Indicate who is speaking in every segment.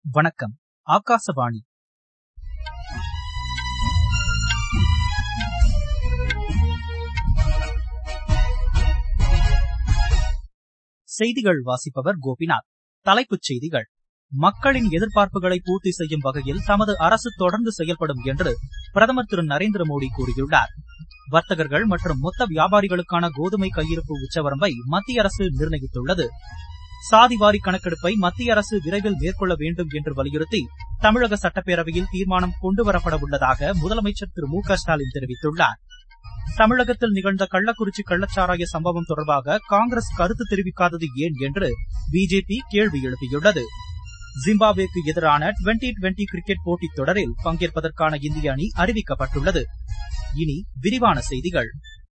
Speaker 1: வணக்கம் ஆகாசவாணி செய்திகள் வாசிப்பவர் கோபிநாத் தலைப்புச் செய்திகள் மக்களின் எதிர்பார்ப்புகளை பூர்த்தி செய்யும் வகையில் தமது அரசு தொடர்ந்து செயல்படும் என்று பிரதமர் திரு நரேந்திர மோடி கூறியுள்ளார் வர்த்தகர்கள் மற்றும் மொத்த வியாபாரிகளுக்கான கோதுமை கையிருப்பு உச்சவரம்பை மத்திய அரசு நிர்ணயித்துள்ளது சாதிவாரி கணக்கெடுப்பை மத்திய அரசு விரைவில் மேற்கொள்ள வேண்டும் என்று வலியுறுத்தி தமிழக சட்டப்பேரவையில் தீர்மானம் கொண்டுவரப்பட உள்ளதாக முதலமைச்சர் திரு மு க ஸ்டாலின் தெரிவித்துள்ளார் தமிழகத்தில் நிகழ்ந்த கள்ளக்குறிச்சி கள்ளச்சாராய சம்பவம் தொடர்பாக காங்கிரஸ் கருத்து தெரிவிக்காதது ஏன் என்று பிஜேபி கேள்வி எழுப்பியுள்ளது ஜிம்பாப்வேக்கு எதிரான டுவெண்டி டுவெண்டி கிரிக்கெட் போட்டித் தொடரில் பங்கேற்பதற்கான இந்திய அணி அறிவிக்கப்பட்டுள்ளது இனி விரிவான செய்திகள்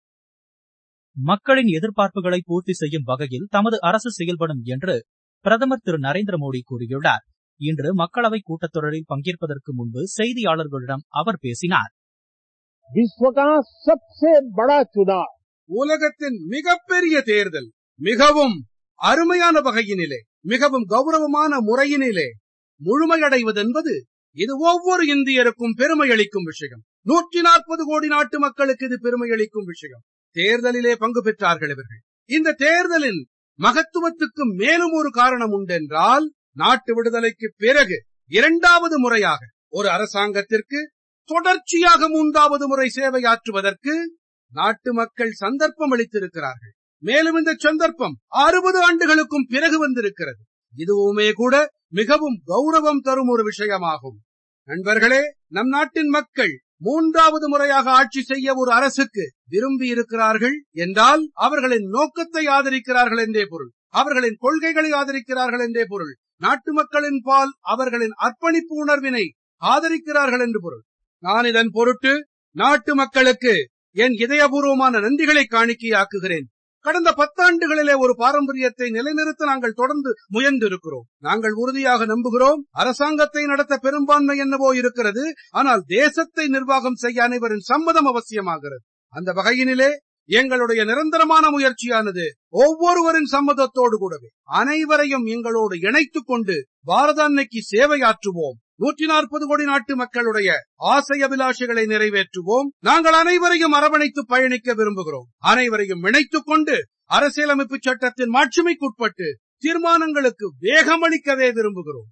Speaker 1: மக்களின் எதிர்பார்ப்புகளை பூர்த்தி செய்யும் வகையில் தமது அரசு செயல்படும் என்று பிரதமர் திரு நரேந்திர மோடி கூறியுள்ளார் இன்று மக்களவை கூட்டத்தொடரில் பங்கேற்பதற்கு முன்பு செய்தியாளர்களிடம் அவர் பேசினார்
Speaker 2: विश्व का सबसे बड़ा चुनाव
Speaker 3: உலகத்தின் மிகப்பெரிய தேர்தல் மிகவும் அருமையான வகையினிலே மிகவும் கௌரவமான முறையினிலே முழுமையடைவதென்பது இது ஒவ்வொரு இந்தியருக்கும் பெருமை அளிக்கும் விஷயம் நூற்றி நாற்பது கோடி நாட்டு மக்களுக்கு இது பெருமை அளிக்கும் விஷயம் தேர்தலிலே பங்கு பெற்றார்கள் இவர்கள் இந்த தேர்தலின் மகத்துவத்துக்கு மேலும் ஒரு காரணம் உண்டென்றால் நாட்டு விடுதலைக்கு பிறகு இரண்டாவது முறையாக ஒரு அரசாங்கத்திற்கு தொடர்ச்சியாக மூன்றாவது முறை சேவையாற்றுவதற்கு நாட்டு மக்கள் சந்தர்ப்பம் அளித்திருக்கிறார்கள் மேலும் இந்த சந்தர்ப்பம் அறுபது ஆண்டுகளுக்கும் பிறகு வந்திருக்கிறது இதுவுமே கூட மிகவும் கௌரவம் தரும் ஒரு விஷயமாகும் நண்பர்களே நம் நாட்டின் மக்கள் மூன்றாவது முறையாக ஆட்சி செய்ய ஒரு அரசுக்கு விரும்பி இருக்கிறார்கள் என்றால் அவர்களின் நோக்கத்தை ஆதரிக்கிறார்கள் என்றே பொருள் அவர்களின் கொள்கைகளை ஆதரிக்கிறார்கள் என்றே பொருள் நாட்டு மக்களின் பால் அவர்களின் அர்ப்பணிப்பு உணர்வினை ஆதரிக்கிறார்கள் என்று பொருள் நான் இதன் பொருட்டு நாட்டு மக்களுக்கு என் இதயபூர்வமான நன்றிகளை காணிக்கையாக்குகிறேன் கடந்த பத்தாண்டுகளிலே ஒரு பாரம்பரியத்தை நிலைநிறுத்த நாங்கள் தொடர்ந்து முயன்றிருக்கிறோம் நாங்கள் உறுதியாக நம்புகிறோம் அரசாங்கத்தை நடத்த பெரும்பான்மை என்னவோ இருக்கிறது ஆனால் தேசத்தை நிர்வாகம் செய்ய அனைவரின் சம்மதம் அவசியமாகிறது அந்த வகையினிலே எங்களுடைய நிரந்தரமான முயற்சியானது ஒவ்வொருவரின் சம்மதத்தோடு கூடவே அனைவரையும் எங்களோடு இணைத்துக் கொண்டு பாரத அன்னைக்கு சேவையாற்றுவோம் நூற்றி நாற்பது கோடி நாட்டு மக்களுடைய ஆசை அபிலாஷைகளை நிறைவேற்றுவோம் நாங்கள் அனைவரையும் அரவணைத்து பயணிக்க விரும்புகிறோம் அனைவரையும் இணைத்துக் கொண்டு அரசியலமைப்பு சட்டத்தின் மாட்சிமைக்குட்பட்டு தீர்மானங்களுக்கு வேகமளிக்கவே விரும்புகிறோம்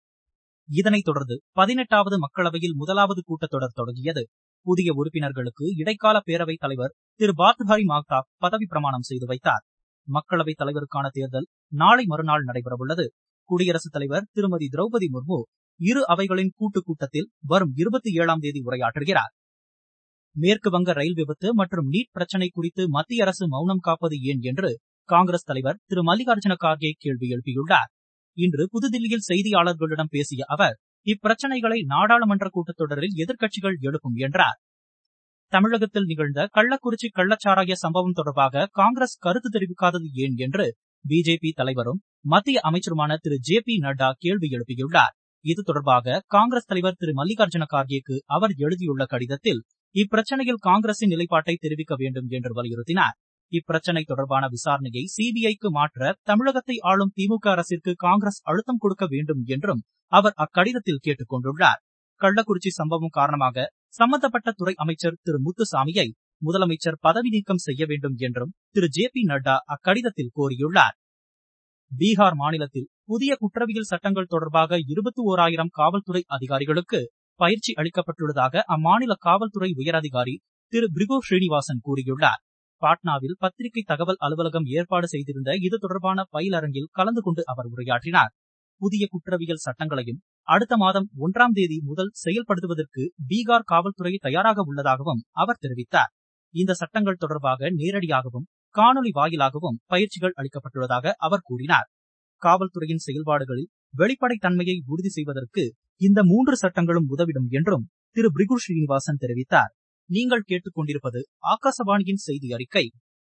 Speaker 1: இதனைத் தொடர்ந்து பதினெட்டாவது மக்களவையில் முதலாவது கூட்டத்தொடர் தொடங்கியது புதிய உறுப்பினர்களுக்கு இடைக்கால பேரவைத் தலைவர் திரு பார்த்பாரி மாக்தாப் பதவி பிரமாணம் செய்து வைத்தார் மக்களவைத் தலைவருக்கான தேர்தல் நாளை மறுநாள் நடைபெறவுள்ளது குடியரசுத் தலைவர் திருமதி திரௌபதி முர்மு இரு அவைகளின் கூட்டுக் கூட்டத்தில் வரும் இருபத்தி ஏழாம் தேதி உரையாற்றுகிறார் மேற்கு வங்க ரயில் விபத்து மற்றும் நீட் பிரச்சினை குறித்து மத்திய அரசு மௌனம் காப்பது ஏன் என்று காங்கிரஸ் தலைவர் திரு மல்லிகார்ஜுன கார்கே கேள்வி எழுப்பியுள்ளார் இன்று புதுதில்லியில் செய்தியாளர்களிடம் பேசிய அவர் இப்பிரச்சனைகளை நாடாளுமன்ற கூட்டத்தொடரில் எதிர்க்கட்சிகள் எழுப்பும் என்றார் தமிழகத்தில் நிகழ்ந்த கள்ளக்குறிச்சி கள்ளச்சாராய சம்பவம் தொடர்பாக காங்கிரஸ் கருத்து தெரிவிக்காதது ஏன் என்று பிஜேபி தலைவரும் மத்திய அமைச்சருமான திரு ஜே பி நட்டா கேள்வி எழுப்பியுள்ளார் இது தொடர்பாக காங்கிரஸ் தலைவர் திரு மல்லிகார்ஜுன கார்கேக்கு அவர் எழுதியுள்ள கடிதத்தில் இப்பிரச்சனையில் காங்கிரசின் நிலைப்பாட்டை தெரிவிக்க வேண்டும் என்று வலியுறுத்தினார் இப்பிரச்சனை தொடர்பான விசாரணையை சிபிஐக்கு மாற்ற தமிழகத்தை ஆளும் திமுக அரசிற்கு காங்கிரஸ் அழுத்தம் கொடுக்க வேண்டும் என்றும் அவர் அக்கடிதத்தில் கேட்டுக் கொண்டுள்ளார் கள்ளக்குறிச்சி சம்பவம் காரணமாக சம்பந்தப்பட்ட துறை அமைச்சர் திரு முத்துசாமியை முதலமைச்சர் பதவி நீக்கம் செய்ய வேண்டும் என்றும் திரு ஜே பி நட்டா அக்கடிதத்தில் கோரியுள்ளார் பீகார் மாநிலத்தில் புதிய குற்றவியல் சட்டங்கள் தொடர்பாக இருபத்தி ஓராயிரம் காவல்துறை அதிகாரிகளுக்கு பயிற்சி அளிக்கப்பட்டுள்ளதாக அம்மாநில காவல்துறை உயரதிகாரி திரு பிரிகோ ஸ்ரீனிவாசன் கூறியுள்ளார் பாட்னாவில் பத்திரிகை தகவல் அலுவலகம் ஏற்பாடு செய்திருந்த இது தொடர்பான பயிலரங்கில் கலந்து கொண்டு அவர் உரையாற்றினார் புதிய குற்றவியல் சட்டங்களையும் அடுத்த மாதம் ஒன்றாம் தேதி முதல் செயல்படுத்துவதற்கு பீகார் காவல்துறை தயாராக உள்ளதாகவும் அவர் தெரிவித்தார் இந்த சட்டங்கள் தொடர்பாக நேரடியாகவும் காணொலி வாயிலாகவும் பயிற்சிகள் அளிக்கப்பட்டுள்ளதாக அவர் கூறினார் காவல்துறையின் செயல்பாடுகளில் வெளிப்படைத் தன்மையை உறுதி செய்வதற்கு இந்த மூன்று சட்டங்களும் உதவிடும் என்றும் திரு பிரிகு ஸ்ரீனிவாசன் தெரிவித்தார் நீங்கள் கேட்டுக் கொண்டிருப்பது ஆகாசவாணியின் செய்தி அறிக்கை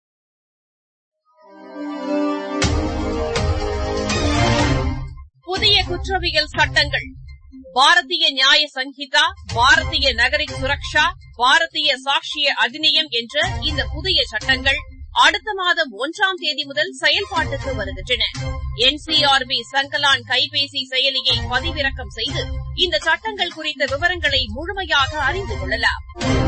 Speaker 4: புதிய குற்றவியல் சட்டங்கள் பாரதிய நியாய சங்கீதா பாரதிய நகரி சுரக்ஷா பாரதிய சாட்சிய அதிநியம் என்ற இந்த புதிய சட்டங்கள் அடுத்த மாதம் ஒன்றாம் தேதி முதல் செயல்பாட்டுக்கு வருகின்றன என்சிஆர்பி சங்கலான் கைபேசி செயலியை பதிவிறக்கம் செய்து இந்த சட்டங்கள் குறித்த விவரங்களை முழுமையாக அறிந்து கொள்ளலாம்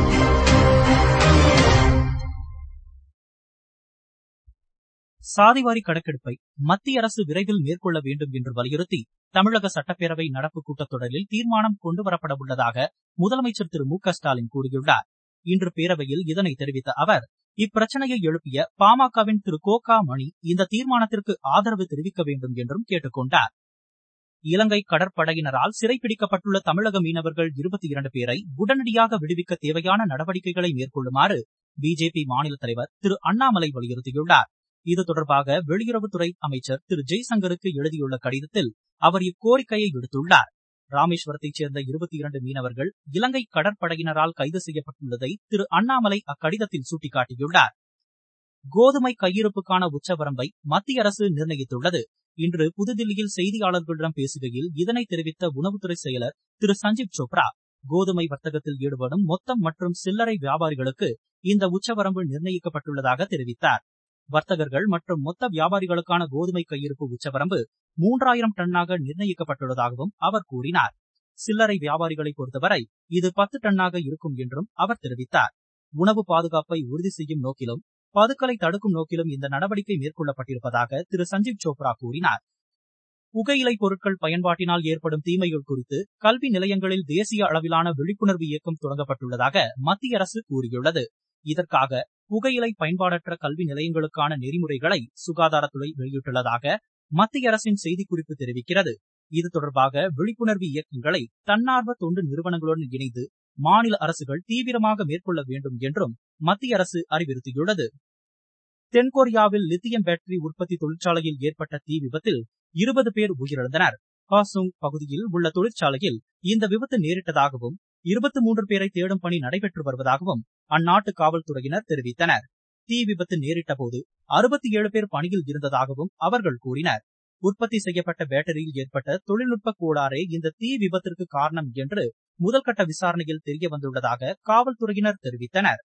Speaker 1: சாதிவாரி கணக்கெடுப்பை மத்திய அரசு விரைவில் மேற்கொள்ள வேண்டும் என்று வலியுறுத்தி தமிழக சட்டப்பேரவை நடப்பு கூட்டத்தொடரில் தீர்மானம் கொண்டுவரப்பட உள்ளதாக முதலமைச்சர் திரு மு க ஸ்டாலின் கூறியுள்ளார் இன்று பேரவையில் இதனை தெரிவித்த அவர் இப்பிரச்சனையை எழுப்பிய பாமகவின் திரு கோகா மணி இந்த தீர்மானத்திற்கு ஆதரவு தெரிவிக்க வேண்டும் என்றும் கேட்டுக் கொண்டார் இலங்கை கடற்படையினரால் சிறைப்பிடிக்கப்பட்டுள்ள தமிழக மீனவர்கள் இருபத்தி இரண்டு பேரை உடனடியாக விடுவிக்க தேவையான நடவடிக்கைகளை மேற்கொள்ளுமாறு பிஜேபி மாநில தலைவர் திரு அண்ணாமலை வலியுறுத்தியுள்ளார் இது தொடர்பாக வெளியுறவுத்துறை அமைச்சர் திரு ஜெய்சங்கருக்கு எழுதியுள்ள கடிதத்தில் அவர் இக்கோரிக்கையை விடுத்துள்ளார் ராமேஸ்வரத்தைச் சேர்ந்த இருபத்தி இரண்டு மீனவர்கள் இலங்கை கடற்படையினரால் கைது செய்யப்பட்டுள்ளதை திரு அண்ணாமலை அக்கடிதத்தில் சுட்டிக்காட்டியுள்ளார் கோதுமை கையிருப்புக்கான உச்சவரம்பை மத்திய அரசு நிர்ணயித்துள்ளது இன்று புதுதில்லியில் செய்தியாளர்களிடம் பேசுகையில் இதனை தெரிவித்த உணவுத்துறை செயலர் திரு சஞ்சீப் சோப்ரா கோதுமை வர்த்தகத்தில் ஈடுபடும் மொத்தம் மற்றும் சில்லறை வியாபாரிகளுக்கு இந்த உச்சவரம்பு நிர்ணயிக்கப்பட்டுள்ளதாக தெரிவித்தார் வர்த்தகர்கள் மற்றும் மொத்த வியாபாரிகளுக்கான கோதுமை கையிருப்பு உச்சவரம்பு மூன்றாயிரம் டன்னாக நிர்ணயிக்கப்பட்டுள்ளதாகவும் அவர் கூறினார் சில்லறை வியாபாரிகளை பொறுத்தவரை இது பத்து டன்னாக இருக்கும் என்றும் அவர் தெரிவித்தார் உணவு பாதுகாப்பை உறுதி செய்யும் நோக்கிலும் பதுக்கலை தடுக்கும் நோக்கிலும் இந்த நடவடிக்கை மேற்கொள்ளப்பட்டிருப்பதாக திரு சஞ்சீவ் சோப்ரா கூறினார் புகையிலை பொருட்கள் பயன்பாட்டினால் ஏற்படும் தீமைகள் குறித்து கல்வி நிலையங்களில் தேசிய அளவிலான விழிப்புணர்வு இயக்கம் தொடங்கப்பட்டுள்ளதாக மத்திய அரசு கூறியுள்ளது இதற்காக புகையிலை பயன்பாடற்ற கல்வி நிலையங்களுக்கான நெறிமுறைகளை சுகாதாரத்துறை வெளியிட்டுள்ளதாக மத்திய அரசின் செய்திக்குறிப்பு தெரிவிக்கிறது இது தொடர்பாக விழிப்புணர்வு இயக்கங்களை தன்னார்வ தொண்டு நிறுவனங்களுடன் இணைந்து மாநில அரசுகள் தீவிரமாக மேற்கொள்ள வேண்டும் என்றும் மத்திய அரசு அறிவுறுத்தியுள்ளது தென்கொரியாவில் லித்தியம் பேட்டரி உற்பத்தி தொழிற்சாலையில் ஏற்பட்ட தீ விபத்தில் இருபது பேர் உயிரிழந்தனர் ஹாசுங் பகுதியில் உள்ள தொழிற்சாலையில் இந்த விபத்து நேரிட்டதாகவும் இருபத்தி மூன்று பேரை தேடும் பணி நடைபெற்று வருவதாகவும் அந்நாட்டு காவல்துறையினர் தெரிவித்தனர் தீ விபத்து நேரிட்ட போது அறுபத்தி ஏழு பேர் பணியில் இருந்ததாகவும் அவர்கள் கூறினர் உற்பத்தி செய்யப்பட்ட பேட்டரியில் ஏற்பட்ட தொழில்நுட்ப கோளாறே இந்த தீ விபத்திற்கு காரணம் என்று முதல்கட்ட விசாரணையில் தெரிய வந்துள்ளதாக காவல்துறையினர் தெரிவித்தனர்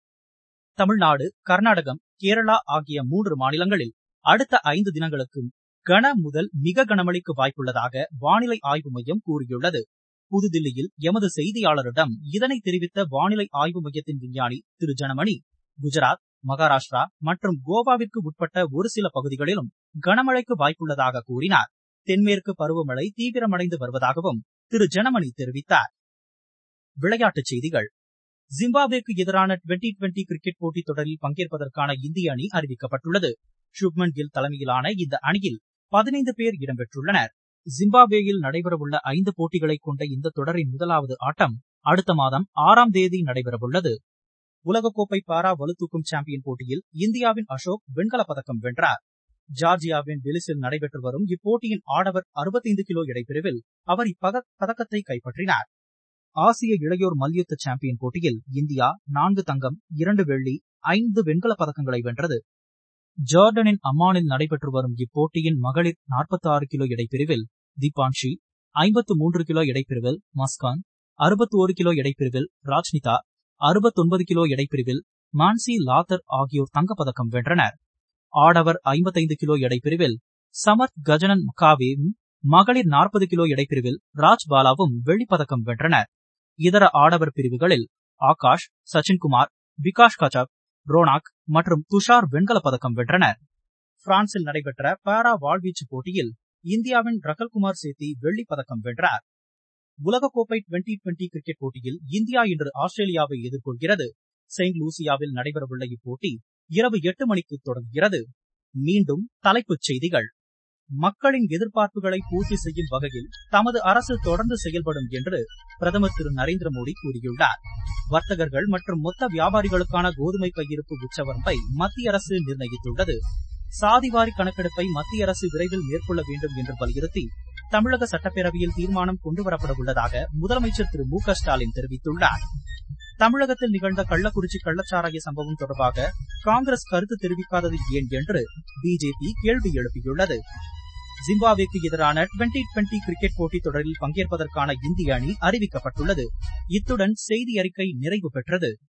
Speaker 1: தமிழ்நாடு கர்நாடகம் கேரளா ஆகிய மூன்று மாநிலங்களில் அடுத்த ஐந்து தினங்களுக்கு கன முதல் மிக கனமழைக்கு வாய்ப்புள்ளதாக வானிலை ஆய்வு மையம் கூறியுள்ளது புதுதில்லியில் எமது செய்தியாளரிடம் இதனை தெரிவித்த வானிலை ஆய்வு மையத்தின் விஞ்ஞானி திரு ஜனமணி குஜராத் மகாராஷ்டிரா மற்றும் கோவாவிற்கு உட்பட்ட ஒரு சில பகுதிகளிலும் கனமழைக்கு வாய்ப்புள்ளதாக கூறினார் தென்மேற்கு பருவமழை தீவிரமடைந்து வருவதாகவும் திரு ஜனமணி தெரிவித்தார் விளையாட்டுச் செய்திகள் ஜிம்பாப்வேக்கு எதிரான டுவெண்டி டுவெண்டி கிரிக்கெட் போட்டித் தொடரில் பங்கேற்பதற்கான இந்திய அணி அறிவிக்கப்பட்டுள்ளது சுப்மன் கில் தலைமையிலான இந்த அணியில் பதினைந்து பேர் இடம்பெற்றுள்ளனர் ஜிம்பாப்வேயில் நடைபெறவுள்ள ஐந்து போட்டிகளை கொண்ட இந்த தொடரின் முதலாவது ஆட்டம் அடுத்த மாதம் ஆறாம் தேதி நடைபெறவுள்ளது உலகக்கோப்பை பாரா வலுதூக்கும் சாம்பியன் போட்டியில் இந்தியாவின் அசோக் வெண்கலப் பதக்கம் வென்றார் ஜார்ஜியாவின் டெலிஸில் நடைபெற்று வரும் இப்போட்டியின் ஆடவர் அறுபத்தைந்து கிலோ எடைப்பிரிவில் அவர் இப்பதக்கத்தை கைப்பற்றினார் ஆசிய இளையோர் மல்யுத்த சாம்பியன் போட்டியில் இந்தியா நான்கு தங்கம் இரண்டு வெள்ளி ஐந்து வெண்கலப் பதக்கங்களை வென்றது ஜார்டனின் அம்மானில் நடைபெற்று வரும் இப்போட்டியின் மகளிர் நாற்பத்தி ஆறு கிலோ எடைப்பிரிவில் தீபான்ஷி ஐம்பத்து மூன்று கிலோ எடைப்பிரிவில் மஸ்கான் அறுபத்தி ஒரு கிலோ எடைப்பிரிவில் ராஜ்னிதா அறுபத்தொன்பது கிலோ எடைப்பிரிவில் மான்சி லாத்தர் ஆகியோர் தங்கப்பதக்கம் வென்றனர் ஆடவர் ஐம்பத்தைந்து கிலோ எடைப்பிரிவில் சமர்த் கஜனன் மகாவேவும் மகளிர் நாற்பது கிலோ எடைப்பிரிவில் ராஜ் பாலாவும் வெள்ளிப்பதக்கம் வென்றனர் இதர ஆடவர் பிரிவுகளில் ஆகாஷ் சச்சின்குமார் விகாஷ் கச்சப் ரோனாக் மற்றும் துஷார் வெண்கலப் பதக்கம் வென்றனர் பிரான்சில் நடைபெற்ற பாரா வாழ்வீச்சு போட்டியில் இந்தியாவின் ரகல்குமார் சேத்தி வெள்ளிப் பதக்கம் வென்றார் உலகக்கோப்பை டுவெண்டி டுவெண்டி கிரிக்கெட் போட்டியில் இந்தியா இன்று ஆஸ்திரேலியாவை எதிர்கொள்கிறது செயின்ட் லூசியாவில் நடைபெறவுள்ள இப்போட்டி இரவு எட்டு மணிக்கு தொடங்குகிறது மீண்டும் தலைப்புச் செய்திகள் மக்களின் எதிர்பார்ப்புகளை பூர்த்தி செய்யும் வகையில் தமது அரசு தொடர்ந்து செயல்படும் என்று பிரதமர் திரு நரேந்திர மோடி கூறியுள்ளார் வர்த்தகர்கள் மற்றும் மொத்த வியாபாரிகளுக்கான கோதுமை கையிருப்பு உச்சவரம்பை மத்திய அரசு நிர்ணயித்துள்ளது சாதிவாரி கணக்கெடுப்பை மத்திய அரசு விரைவில் மேற்கொள்ள வேண்டும் என்று வலியுறுத்தி தமிழக சட்டப்பேரவையில் தீர்மானம் கொண்டுவரப்பட உள்ளதாக முதலமைச்சர் திரு மு க ஸ்டாலின் தெரிவித்துள்ளார் தமிழகத்தில் நிகழ்ந்த கள்ளக்குறிச்சி கள்ளச்சாராய சம்பவம் தொடர்பாக காங்கிரஸ் கருத்து தெரிவிக்காதது ஏன் என்று பிஜேபி கேள்வி எழுப்பியுள்ளது ஜிம்பாப்வேக்கு எதிரான டுவெண்டி டுவெண்டி கிரிக்கெட் போட்டித் தொடரில் பங்கேற்பதற்கான இந்திய அணி அறிவிக்கப்பட்டுள்ளது இத்துடன் செய்தி அறிக்கை நிறைவு பெற்றது